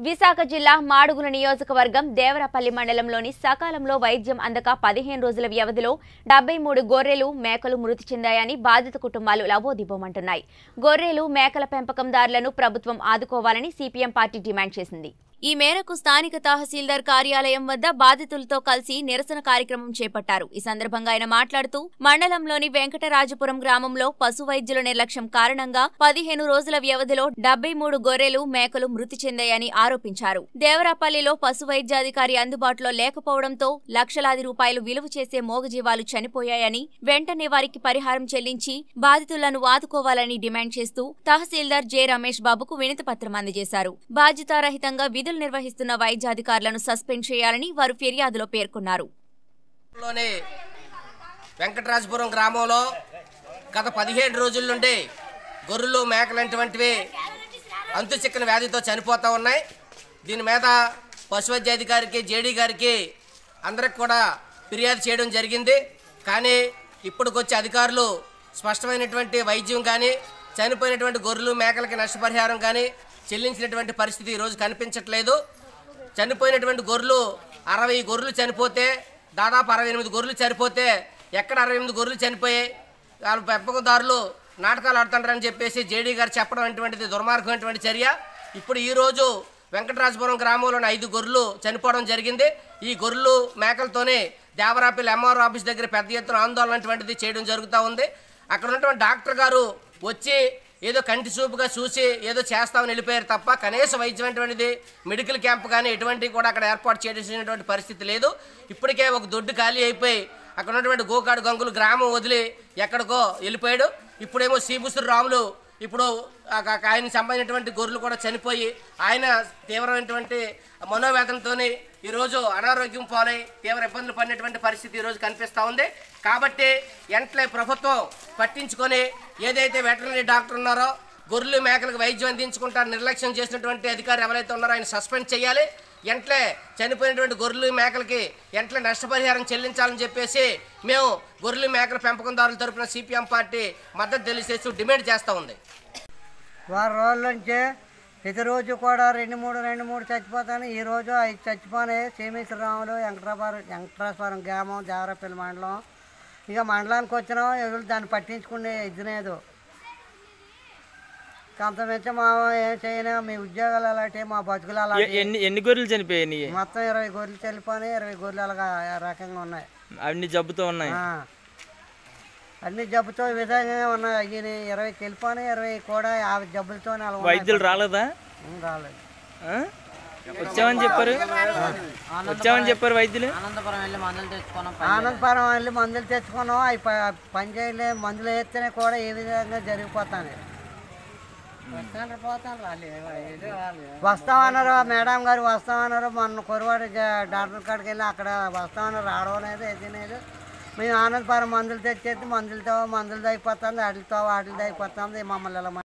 విశాఖ జిల్లా మాడుగుల నియోజకవర్గం దేవరపల్లి మండలంలోని సకాలంలో వైద్యం అందక పదిహేను రోజుల వ్యవధిలో డెబ్బై మూడు గొర్రెలు మేకలు మృతి చెందాయని బాధిత కుటుంబాలు లబోదిబోమంటున్నాయి గొర్రెలు మేకల పెంపకందారులను ప్రభుత్వం ఆదుకోవాలని సిపిఎం పార్టీ డిమాండ్ చేసింది ఈ మేరకు స్థానిక తహసీల్దార్ కార్యాలయం వద్ద బాధితులతో కలిసి నిరసన కార్యక్రమం చేపట్టారు ఈ సందర్భంగా ఆయన మాట్లాడుతూ మండలంలోని వెంకటరాజపురం గ్రామంలో పశు వైద్యుల నిర్లక్ష్యం కారణంగా పదిహేను రోజుల వ్యవధిలో డెబ్బై మూడు గొర్రెలు మేకలు మృతి చెందాయని ఆరోపించారు దేవరాపల్లిలో పశు వైద్యాధికారి అందుబాటులో లేకపోవడంతో లక్షలాది రూపాయలు విలువ చేసే మోగజీవాలు చనిపోయాయని వెంటనే వారికి పరిహారం చెల్లించి బాధితులను ఆదుకోవాలని డిమాండ్ చేస్తూ తహసీల్దార్ జె రమేష్ బాబుకు వినతి పత్రం అందజేశారు బాధ్యతారహితంగా విధులు నిర్వహిస్తున్న వైద్యాధికారులను సస్పెండ్ చేయాలని వారు ఫిర్యాదులో పేర్కొన్నారు లోని వెంకటరాజపురం గ్రామంలో గత పదిహేడు రోజుల నుండి గొర్రెలు మేకలంటువంటివి అంతు చిక్కని వ్యాధితో చనిపోతూ ఉన్నాయి దీని మీద పశువైద్యాధికారికి జేడీ గారికి అందరికి కూడా ఫిర్యాదు చేయడం జరిగింది కానీ ఇప్పటికొచ్చే అధికారులు స్పష్టమైనటువంటి వైద్యం కానీ చనిపోయినటువంటి గొర్రెలు మేకలకి నష్టపరిహారం కానీ చెల్లించినటువంటి పరిస్థితి ఈరోజు కనిపించట్లేదు చనిపోయినటువంటి గొర్రెలు అరవై గొర్రెలు చనిపోతే దాదాపు అరవై ఎనిమిది గొర్రెలు చనిపోతే ఎక్కడ అరవై ఎనిమిది గొర్రెలు చనిపోయాయి వాళ్ళు పెంపకదారులు నాటకాలు ఆడుతుంటారని చెప్పేసి జేడీ గారు చెప్పడం అటువంటిది దుర్మార్గమైనటువంటి చర్య ఇప్పుడు ఈరోజు వెంకటరాజపురం గ్రామంలోని ఐదు గొర్రెలు చనిపోవడం జరిగింది ఈ గొర్రెలు మేకలతోనే దేవరాపల్లి ఎంఆర్ ఆఫీస్ దగ్గర పెద్ద ఎత్తున ఆందోళన అటువంటిది చేయడం జరుగుతూ ఉంది అక్కడ ఉన్నటువంటి డాక్టర్ గారు వచ్చి ఏదో కంటి చూపుగా చూసి ఏదో చేస్తామని వెళ్ళిపోయారు తప్ప కనీస వైద్యం అటువంటిది మెడికల్ క్యాంప్ కానీ ఎటువంటివి కూడా అక్కడ ఏర్పాటు చేసేసినటువంటి పరిస్థితి లేదు ఇప్పటికే ఒక దొడ్డు ఖాళీ అయిపోయి అక్కడ ఉన్నటువంటి గోకాడు గంగులు గ్రామం వదిలి ఎక్కడికో వెళ్ళిపోయాడు ఇప్పుడేమో శ్రీపుస్తుడు రాములు ఇప్పుడు ఆ- ఆ- ఆయనకి సంబంధించినటువంటి గొర్రెలు కూడా చనిపోయి ఆయన తీవ్రమైనటువంటి మనోవేదనతో ఈరోజు అనారోగ్యం పాలై తీవ్ర ఇబ్బందులు పడినటువంటి పరిస్థితి ఈరోజు కనిపిస్తూ ఉంది కాబట్టి వెంటనే ప్రభుత్వం పట్టించుకొని ఏదైతే వెటర్నరీ డాక్టర్ ఉన్నారో గొర్రెలు మేకలకు వైద్యం అందించుకుంటా నిర్లక్ష్యం చేసినటువంటి అధికారి ఎవరైతే ఉన్నారో ఆయన సస్పెండ్ చేయాలి వెంటనే చనిపోయినటువంటి గొర్రెలు మేకలకి వెంటనే నష్టపరిహారం చెల్లించాలని చెప్పేసి మేము గొర్రెలు మేకల పెంపకందారుల తరపున సిపిఎం పార్టీ మద్దతు తెలియజేస్తూ డిమాండ్ చేస్తూ ఉంది వారం రోజుల నుంచి ప్రతిరోజు కూడా రెండు మూడు రెండు మూడు చచ్చిపోతాను ఈ రోజు ఐదు చచ్చిపోయినాయి సీమేశ్వరరాములు వెంకటాపురం వెంకటేశ్వరం గ్రామం దేవరపల్లి మండలం ఇక మండలానికి వచ్చినాం ఎవరు దాన్ని పట్టించుకునే ఇది లేదు కొంతమంది మా ఏం చేయను మీ ఉద్యోగాలు అలాంటివి మా బతుకులు ఎ- అలాంటివి ఎన్ని ఎన్ని గొర్రెలు చనిపోయాయి నీ మొత్తం ఇరవై గొర్రెలు చనిపోయినాయి ఇరవై గొర్రెలు అలాగా ఆ రకంగా ఉన్నాయి అన్ని జబ్బుతో ఉన్నాయి ఆ. అన్ని జబ్బుతో ఈ విధంగా ఉన్నాయి అయ్యి ఇరవై వెళ్ళిపోయినాయి ఇరవై కూడా ఆ జబ్బులతో అలా ఉన్నాయి. వైద్యులు రాలేదా ఉం, రాలేదు ఆ? వచ్చామని చెప్పారు వచ్చామని చెప్పారు వైద్యులు ఆనందపురం వెళ్ళి మందులు తెచ్చుకున్నాం ఆనందపురం వెళ్ళి మందులు తెచ్చుకున్నాం అవి ప- పని చేయలే మందులు వేస్తేనే కూడా ఏ విధంగా జరిగిపోతాను వస్తామన్నారు మేడం గారు వస్తామన్నారు మొన్న కురవాడు జ- డాక్టర్ కాడికి వెళ్ళి అక్కడ వస్తామన్నారు రావడం లేదు ఏది లేదు మేము ఆనందపురం మందులు తెచ్చేది మందులతో మందులు అయిపోతుంది వాటితో వాటితో అయిపోతుంది మమ్మల్ని ఇలా